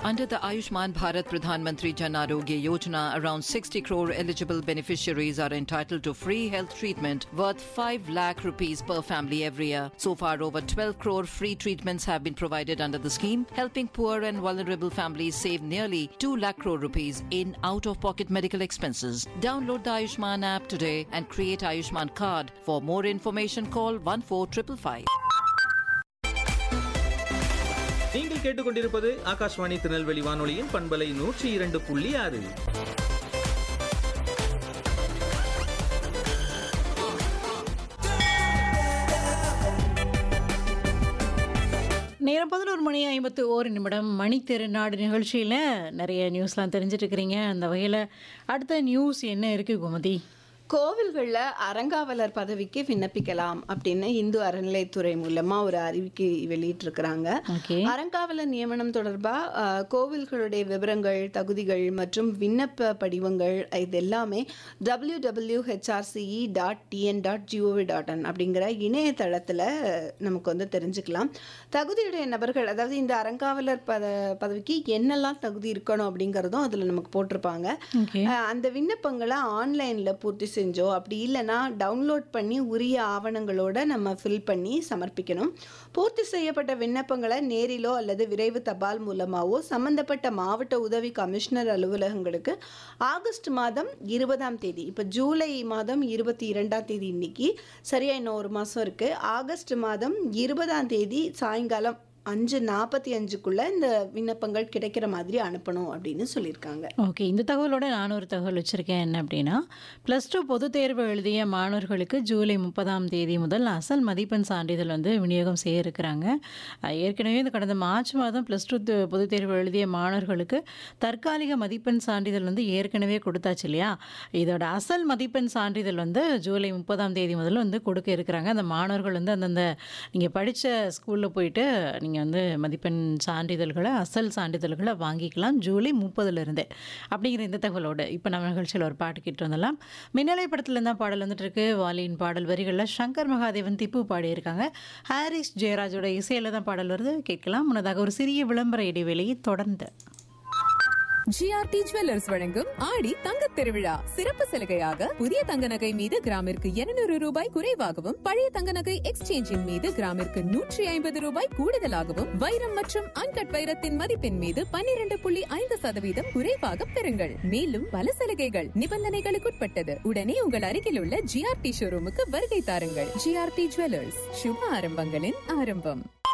Under the Ayushman Bharat Pradhan Mantri Jan Arogya Yojana, around 60 crore eligible beneficiaries are entitled to free health treatment worth 5 lakh rupees per family every year. So far, over 12 crore free treatments have been provided under the scheme, helping poor and vulnerable families save nearly 2 lakh crore rupees in out-of-pocket medical expenses. Download the Ayushman app today and create Ayushman card. For more information, call 14555. நீங்கள் கேட்டுக்கொண்டிருப்பது ஆகாஷ்வாணி திருநெல்வேலி வானொலியின் பண்பலை நூற்றி இரண்டு புள்ளி ஆறு நேரம் பதினோரு மணி ஐம்பத்து ஓரு நிமிடம் மணி திருநாடு நிகழ்ச்சியில் நிறைய நியூஸ்லாம் தெரிஞ்சுட்டு இருக்கிறீங்க அந்த வகையில் அடுத்த நியூஸ் என்ன இருக்குது கோமதி கோவில்களில் அறங்காவலர் பதவிக்கு விண்ணப்பிக்கலாம் அப்படின்னு இந்து அறநிலைத்துறை மூலமா ஒரு அறிவிக்கை வெளியிட்டிருக்கிறாங்க ஓகே அறங்காவலர் நியமனம் தொடர்பா அஹ், கோவில்களுடைய விவரங்கள் தகுதிகள் மற்றும் விண்ணப்ப படிவங்கள் இது எல்லாமே W W HRCE dot TN dot GOV dot in அப்படிங்கிற இணையதளத்தில் நமக்கு வந்து தெரிஞ்சுக்கலாம் தகுதியுடைய நபர்கள் அதாவது இந்த அறங்காவலர் பத பதவிக்கு என்னெல்லாம் தகுதி இருக்கணும் அப்படிங்கிறதும் அதில் நமக்கு போட்டிருப்பாங்க ஓகே அஹ் அந்த விண்ணப்பங்களை ஆன்லைனில் பூர்த்தி செஞ்சோ அப்படி இல்லைன்னா டவுன்லோட் பண்ணி உரிய ஆவணங்களோட நம்ம ஃபில் பண்ணி சமர்ப்பிக்கணும் பூர்த்தி செய்யப்பட்ட விண்ணப்பங்களை நேரிலோ அல்லது விரைவு தபால் மூலமாவோ சம்பந்தப்பட்ட மாவட்ட உதவி கமிஷனர் அலுவலகங்களுக்கு ஆகஸ்ட் மாதம் இருபதாம் தேதி இப்போ ஜூலை மாதம் இருபத்தி இரண்டாம் தேதி இன்னைக்கு சரியா இன்னும் ஒரு மாதம் இருக்குது ஆகஸ்ட் மாதம் இருபதாம் தேதி சாயங்காலம் அஞ்சு நாற்பத்தி அஞ்சுக்குள்ளே இந்த விண்ணப்பங்கள் கிடைக்கிற மாதிரி அனுப்பணும் அப்படின்னு சொல்லியிருக்காங்க ஓகே இந்த தகவலோட நான் ஒரு தகவல் வச்சுருக்கேன் என்ன அப்படின்னா ப்ளஸ் டூ பொதுத் தேர்வு எழுதிய மாணவர்களுக்கு ஜூலை முப்பதாம் தேதி முதல் அசல் மதிப்பெண் சான்றிதழ் வந்து விநியோகம் செய்ய இருக்கிறாங்க அஹ் ஏற்கனவே இந்த கடந்த மார்ச் மாதம் ப்ளஸ் டூ பொதுத் தேர்வு எழுதிய மாணவர்களுக்கு தற்காலிக மதிப்பெண் சான்றிதழ் வந்து ஏற்கனவே கொடுத்தாச்சு இல்லையா இதோட அசல் மதிப்பெண் சான்றிதழ் வந்து ஜூலை முப்பதாம் தேதி முதல்ல வந்து கொடுக்க இருக்கிறாங்க அந்த மாணவர்கள் வந்து அந்தந்த நீங்கள் படித்த ஸ்கூலில் போயிட்டு நீங்கள் வந்து மதிப்பெண் சான்றிதழ்களை அசல் சான்றிதழ்களை வாங்கிக்கலாம் ஜூலை முப்பதுலேருந்து அப்படிங்கிற இந்த தகவலோடு இப்போ நம்ம நிகழ்ச்சியில் ஒரு பாட்டு கேட்டு வந்துடலாம் மின்னலை படத்துல இருந்தால் பாடல் வந்துட்டு இருக்கு வாலியின் பாடல் வரிகளில் சங்கர் மகாதேவன் திப்பு பாடியிருக்காங்க ஹாரிஸ் ஜெயராஜோட இசையில் தான் பாடல் வருது கேட்கலாம் முன்னதாக ஒரு சிறிய விளம்பர இடைவேளையை தொடர்ந்து ஜிஆர்டி ஜுவல்லர்ஸ் வழங்கும் ஆடி தங்கத் திருவிழா சிறப்பு சலுகையாக புதிய தங்க நகை மீது கிராமிற்கு 200 ரூபாய் குறைவாகவும் பழைய தங்க நகை எக்ஸ்சேஞ்சின் மீது கிராமிற்கு நூற்றி ஐம்பது ரூபாய் கூடுதலாகவும் வைரம் மற்றும் அன்கட் வைரத்தின் மதிப்பின் மீது 12.5% புள்ளி ஐந்து சதவீதம் குறைவாக பெறுங்கள் மேலும் பல சலுகைகள் நிபந்தனைகளுக்குட்பட்டது உடனே உங்கள் அருகில் உள்ள ஜிஆர்டி ஷோரூமுக்கு வருகை தாருங்கள் ஜிஆர்டி ஜுவல்லர்ஸ் சுப ஆரம்பங்களின் ஆரம்பம்